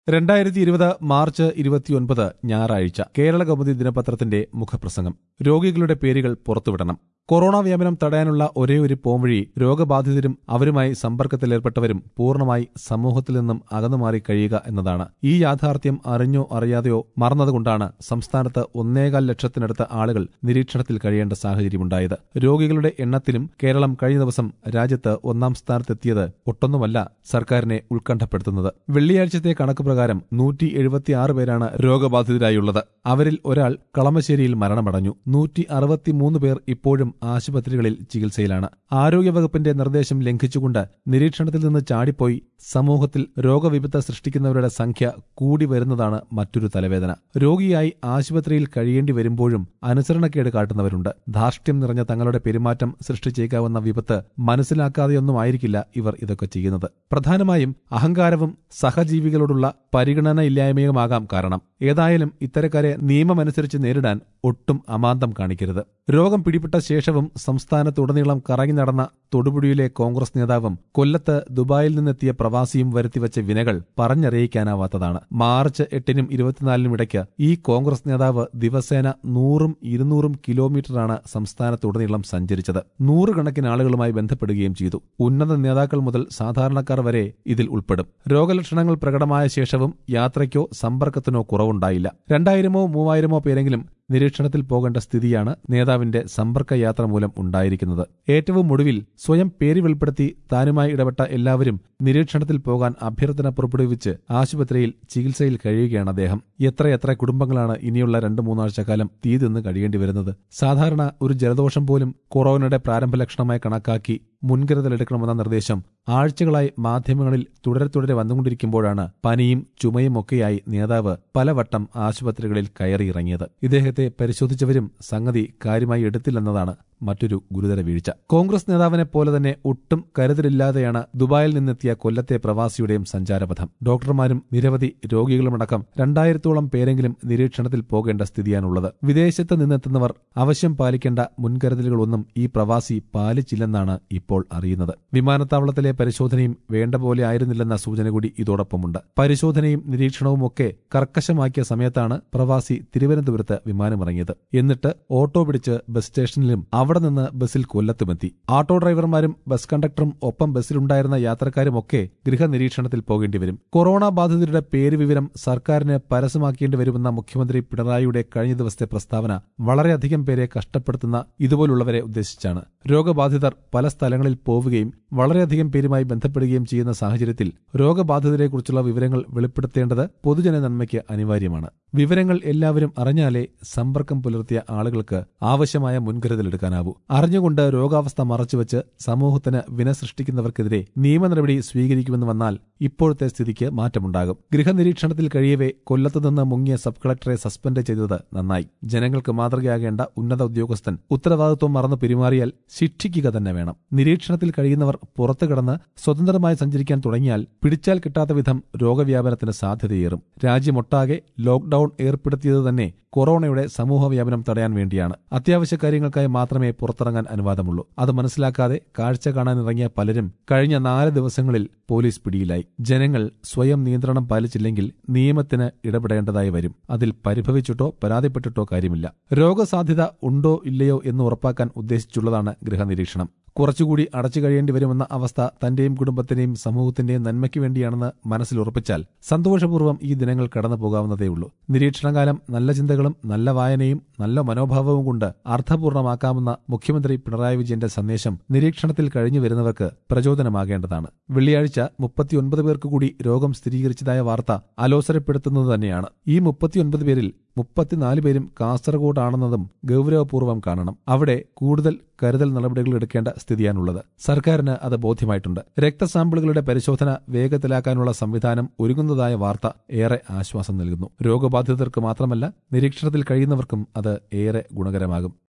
രണ്ടായിരത്തി ഇരുപത് മാർച്ച് ഇരുപത്തിയൊൻപത് ഞായറാഴ്ച കേരള കൗമുദി ദിനപത്രത്തിന്റെ മുഖപ്രസംഗം രോഗികളുടെ പേരുകൾ പുറത്തുവിടണം കൊറോണ വ്യാപനം തടയാനുള്ള ഒരേ ഒരു പോംവഴി രോഗബാധിതരും അവരുമായി സമ്പർക്കത്തിലേർപ്പെട്ടവരും പൂർണ്ണമായി സമൂഹത്തിൽ നിന്നും അകന്നുമാറി കഴിയുക എന്നതാണ് ഈ യാഥാർത്ഥ്യം അറിഞ്ഞോ അറിയാതെയോ മറന്നതുകൊണ്ടാണ് സംസ്ഥാനത്ത് ഒന്നേകാൽ ലക്ഷത്തിനടുത്ത ആളുകൾ നിരീക്ഷണത്തിൽ കഴിയേണ്ട സാഹചര്യമുണ്ടായത് രോഗികളുടെ എണ്ണത്തിലും കേരളം കഴിഞ്ഞ ദിവസം രാജ്യത്ത് ഒന്നാം സ്ഥാനത്തെത്തിയത് ഒട്ടൊന്നുമല്ല സർക്കാരിനെ ഉത്കണ്ഠപ്പെടുത്തുന്നത് വെള്ളിയാഴ്ചത്തെ കണക്ക് പ്രകാരം നൂറ്റി എഴുപത്തിയാറ് പേരാണ് രോഗബാധിതരായുള്ളത് അവരിൽ ഒരാൾ കളമശ്ശേരിയിൽ മരണമടഞ്ഞു നൂറ്റി അറുപത്തിമൂന്ന് പേർ ഇപ്പോഴും ആശുപത്രികളിൽ ചികിത്സയിലാണ് ആരോഗ്യവകുപ്പിന്റെ നിർദ്ദേശം ലംഘിച്ചുകൊണ്ട് നിരീക്ഷണത്തിൽ നിന്ന് ചാടിപ്പോയി സമൂഹത്തിൽ രോഗവിപത്ത സൃഷ്ടിക്കുന്നവരുടെ സംഖ്യ കൂടി വരുന്നതാണ് മറ്റൊരു തലവേദന രോഗിയായി ആശുപത്രിയിൽ കഴിയേണ്ടി വരുമ്പോഴും അനുസരണക്കേട് കാട്ടുന്നവരുണ്ട് ധാർഷ്ട്യം നിറഞ്ഞ തങ്ങളുടെ പെരുമാറ്റം സൃഷ്ടിച്ചേക്കാവുന്ന വിപത്ത് മനസ്സിലാക്കാതെയൊന്നും ആയിരിക്കില്ല ഇവർ ഇതൊക്കെ ചെയ്യുന്നത് പ്രധാനമായും അഹങ്കാരവും സഹജീവികളോടുള്ള പരിഗണനയില്ലായ്മയുമാകാം കാരണം ഏതായാലും ഇത്തരക്കാരെ നിയമമനുസരിച്ച് നേരിടാൻ ഒട്ടും അമാന്തം കാണിക്കരുത് രോഗം പിടിപെട്ട ശേഷവും സംസ്ഥാനത്തുടനീളം കറങ്ങി നടന്ന തൊടുപുഴയിലെ കോൺഗ്രസ് നേതാവും കൊല്ലത്ത് ദുബായിൽ നിന്നെത്തിയ പ്രവാസിയും വരുത്തിവച്ച വിനകൾ പറഞ്ഞറിയിക്കാനാവാത്തതാണ് മാർച്ച് എട്ടിനും ഇരുപത്തിനാലിനും ഇടയ്ക്ക് ഈ കോൺഗ്രസ് നേതാവ് ദിവസേന നൂറും ഇരുന്നൂറും കിലോമീറ്ററാണ് സംസ്ഥാനത്തുടനീളം സഞ്ചരിച്ചത് നൂറുകണക്കിന് ആളുകളുമായി ബന്ധപ്പെടുകയും ചെയ്തു ഉന്നത നേതാക്കൾ മുതൽ സാധാരണക്കാർ വരെ ഇതിൽ ഉൾപ്പെടും രോഗലക്ഷണങ്ങൾ പ്രകടമായ ശേഷവും യാത്രയ്ക്കോ സമ്പർക്കത്തിനോ കുറവുണ്ടായില്ല രണ്ടായിരമോ മൂവായിരമോ പേരെങ്കിലും നിരീക്ഷണത്തിൽ പോകേണ്ട സ്ഥിതിയാണ് നേതാവിന്റെ സമ്പർക്ക യാത്ര മൂലം ഉണ്ടായിരിക്കുന്നത് ഏറ്റവും ഒടുവിൽ സ്വയം പേര് വെളിപ്പെടുത്തി താനുമായി ഇടപെട്ട എല്ലാവരും നിരീക്ഷണത്തിൽ പോകാൻ അഭ്യർത്ഥന പുറപ്പെടുവിച്ച് ആശുപത്രിയിൽ ചികിത്സയിൽ കഴിയുകയാണ് അദ്ദേഹം എത്രയെത്ര കുടുംബങ്ങളാണ് ഇനിയുള്ള രണ്ട് മൂന്നാഴ്ച കാലം തീ തിന്ന് കഴിയേണ്ടി വരുന്നത് സാധാരണ ഒരു ജലദോഷം പോലും കൊറോണയുടെ പ്രാരംഭ ലക്ഷണമായി കണക്കാക്കി മുൻകരുതലെടുക്കണമെന്ന നിർദ്ദേശം ആഴ്ചകളായി മാധ്യമങ്ങളിൽ തുടരെ തുടരെ വന്നുകൊണ്ടിരിക്കുമ്പോഴാണ് പനിയും ചുമയും ഒക്കെയായി നേതാവ് പലവട്ടം ആശുപത്രികളിൽ കയറിയിറങ്ങിയത് ഇദ്ദേഹത്തെ പരിശോധിച്ചവരും സംഗതി കാര്യമായി എടുത്തില്ലെന്നതാണ് മറ്റൊരു ഗുരുതര വീഴ്ച കോൺഗ്രസ് നേതാവിനെ പോലെ തന്നെ ഒട്ടും കരുതലില്ലാതെയാണ് ദുബായിൽ നിന്നെത്തിയ കൊല്ലത്തെ പ്രവാസിയുടെയും സഞ്ചാരപഥം ഡോക്ടർമാരും നിരവധി രോഗികളുമടക്കം രണ്ടായിരത്തോളം പേരെങ്കിലും നിരീക്ഷണത്തിൽ പോകേണ്ട സ്ഥിതിയാണുള്ളത് വിദേശത്ത് നിന്നെത്തുന്നവർ അവശ്യം പാലിക്കേണ്ട മുൻകരുതലുകളൊന്നും ഈ പ്രവാസി പാലിച്ചില്ലെന്നാണ് ഇപ്പോൾ അറിയുന്നത് വിമാനത്താവളത്തിലെ പരിശോധനയും വേണ്ട പോലെ ആയിരുന്നില്ലെന്ന സൂചന കൂടി ഇതോടൊപ്പമുണ്ട് പരിശോധനയും നിരീക്ഷണവും ഒക്കെ കർക്കശമാക്കിയ സമയത്താണ് പ്രവാസി തിരുവനന്തപുരത്ത് വിമാനമിറങ്ങിയത് എന്നിട്ട് ഓട്ടോ പിടിച്ച് ബസ് സ്റ്റേഷനിലും അവിടെ നിന്ന് ബസ്സിൽ കൊല്ലത്തുമെത്തി ഓട്ടോ ഡ്രൈവർമാരും ബസ് കണ്ടക്ടറും ഒപ്പം ബസ്സിലുണ്ടായിരുന്ന യാത്രക്കാരുമൊക്കെ ഗൃഹനിരീക്ഷണത്തിൽ പോകേണ്ടി വരും കൊറോണ ബാധിതരുടെ പേര് വിവരം സർക്കാരിന് പരസ്യമാക്കേണ്ടി വരുമെന്ന മുഖ്യമന്ത്രി പിണറായിയുടെ കഴിഞ്ഞ ദിവസത്തെ പ്രസ്താവന വളരെയധികം പേരെ കഷ്ടപ്പെടുത്തുന്ന ഇതുപോലുള്ളവരെ ഉദ്ദേശിച്ചാണ് രോഗബാധിതർ പല സ്ഥലങ്ങളിൽ പോവുകയും വളരെയധികം പേരുമായി ബന്ധപ്പെടുകയും ചെയ്യുന്ന സാഹചര്യത്തിൽ രോഗബാധിതരെക്കുറിച്ചുള്ള വിവരങ്ങൾ വെളിപ്പെടുത്തേണ്ടത് പൊതുജന നന്മയ്ക്ക് അനിവാര്യമാണ് വിവരങ്ങൾ എല്ലാവരും അറിഞ്ഞാലേ സമ്പർക്കം പുലർത്തിയ ആളുകൾക്ക് ആവശ്യമായ മുൻകരുതലെടുക്കാനാവൂ അറിഞ്ഞുകൊണ്ട് രോഗാവസ്ഥ മറച്ചുവെച്ച് സമൂഹത്തിന് വിന സൃഷ്ടിക്കുന്നവർക്കെതിരെ നിയമ നടപടി സ്വീകരിക്കുമെന്ന് വന്നാൽ ഇപ്പോഴത്തെ സ്ഥിതിക്ക് മാറ്റമുണ്ടാകും ഗൃഹനിരീക്ഷണത്തിൽ കഴിയവേ കൊല്ലത്തുനിന്ന് മുങ്ങിയ സബ് കളക്ടറെ സസ്പെൻഡ് ചെയ്തത് നന്നായി ജനങ്ങൾക്ക് മാതൃകയാകേണ്ട ഉന്നത ഉദ്യോഗസ്ഥൻ ഉത്തരവാദിത്വം മറന്നു പെരുമാറിയാൽ ശിക്ഷിക്കുക തന്നെ വേണം നിരീക്ഷണത്തിൽ കഴിയുന്നവർ പുറത്തു കിടന്ന് സ്വതന്ത്രമായി സഞ്ചരിക്കാൻ തുടങ്ങിയാൽ പിടിച്ചാൽ കിട്ടാത്ത വിധം രോഗവ്യാപനത്തിന് സാധ്യതയേറും രാജ്യമൊട്ടാകെ ലോക്ഡൌൺ ഏർപ്പെടുത്തിയത് തന്നെ കൊറോണയുടെ സമൂഹവ്യാപനം തടയാൻ വേണ്ടിയാണ് അത്യാവശ്യ കാര്യങ്ങൾക്കായി മാത്രമേ പുറത്തിറങ്ങാൻ അനുവാദമുള്ളൂ അത് മനസ്സിലാക്കാതെ കാഴ്ച കാണാനിറങ്ങിയ പലരും കഴിഞ്ഞ നാല് ദിവസങ്ങളിൽ പോലീസ് പിടിയിലായി ജനങ്ങൾ സ്വയം നിയന്ത്രണം പാലിച്ചില്ലെങ്കിൽ നിയമത്തിന് ഇടപെടേണ്ടതായി വരും അതിൽ പരിഭവിച്ചിട്ടോ പരാതിപ്പെട്ടിട്ടോ കാര്യമില്ല രോഗസാധ്യത ഉണ്ടോ ഇല്ലയോ എന്ന് ഉറപ്പാക്കാൻ ഉദ്ദേശിച്ചുള്ളതാണ് ഗൃഹനിരീക്ഷണം കുറച്ചുകൂടി അടച്ചു കഴിയേണ്ടി വരുമെന്ന അവസ്ഥ തന്റെയും കുടുംബത്തിന്റെയും സമൂഹത്തിന്റെയും നന്മയ്ക്ക് വേണ്ടിയാണെന്ന് മനസ്സിൽ ഉറപ്പിച്ചാൽ സന്തോഷപൂർവ്വം ഈ ദിനങ്ങൾ കടന്നു പോകാവുന്നതേയുള്ളൂ നിരീക്ഷണകാലം നല്ല ചിന്തകളും നല്ല വായനയും നല്ല മനോഭാവവും കൊണ്ട് അർത്ഥപൂർണമാക്കാമെന്ന മുഖ്യമന്ത്രി പിണറായി വിജയന്റെ സന്ദേശം നിരീക്ഷണത്തിൽ കഴിഞ്ഞു വരുന്നവർക്ക് പ്രചോദനമാകേണ്ടതാണ് വെള്ളിയാഴ്ച മുപ്പത്തിയൊൻപത് പേർക്ക് കൂടി രോഗം സ്ഥിരീകരിച്ചതായ വാർത്ത അലോസരപ്പെടുത്തുന്നത് തന്നെയാണ് ഈ മുപ്പത്തിയൊൻപത് പേരിൽ മുപ്പത്തിനാല് പേരും കാസർഗോഡാണെന്നതും ഗൗരവപൂർവ്വം കാണണം അവിടെ കൂടുതൽ കരുതൽ നടപടികൾ എടുക്കേണ്ട സ്ഥിതിയാണുള്ളത് സർക്കാരിന് അത് ബോധ്യമായിട്ടുണ്ട് രക്തസാമ്പിളുകളുടെ പരിശോധന വേഗത്തിലാക്കാനുള്ള സംവിധാനം ഒരുങ്ങുന്നതായ വാർത്ത ഏറെ ആശ്വാസം നൽകുന്നു രോഗബാധിതർക്ക് മാത്രമല്ല നിരീക്ഷണത്തിൽ കഴിയുന്നവർക്കും അത് ഏറെ ഗുണകരമാകും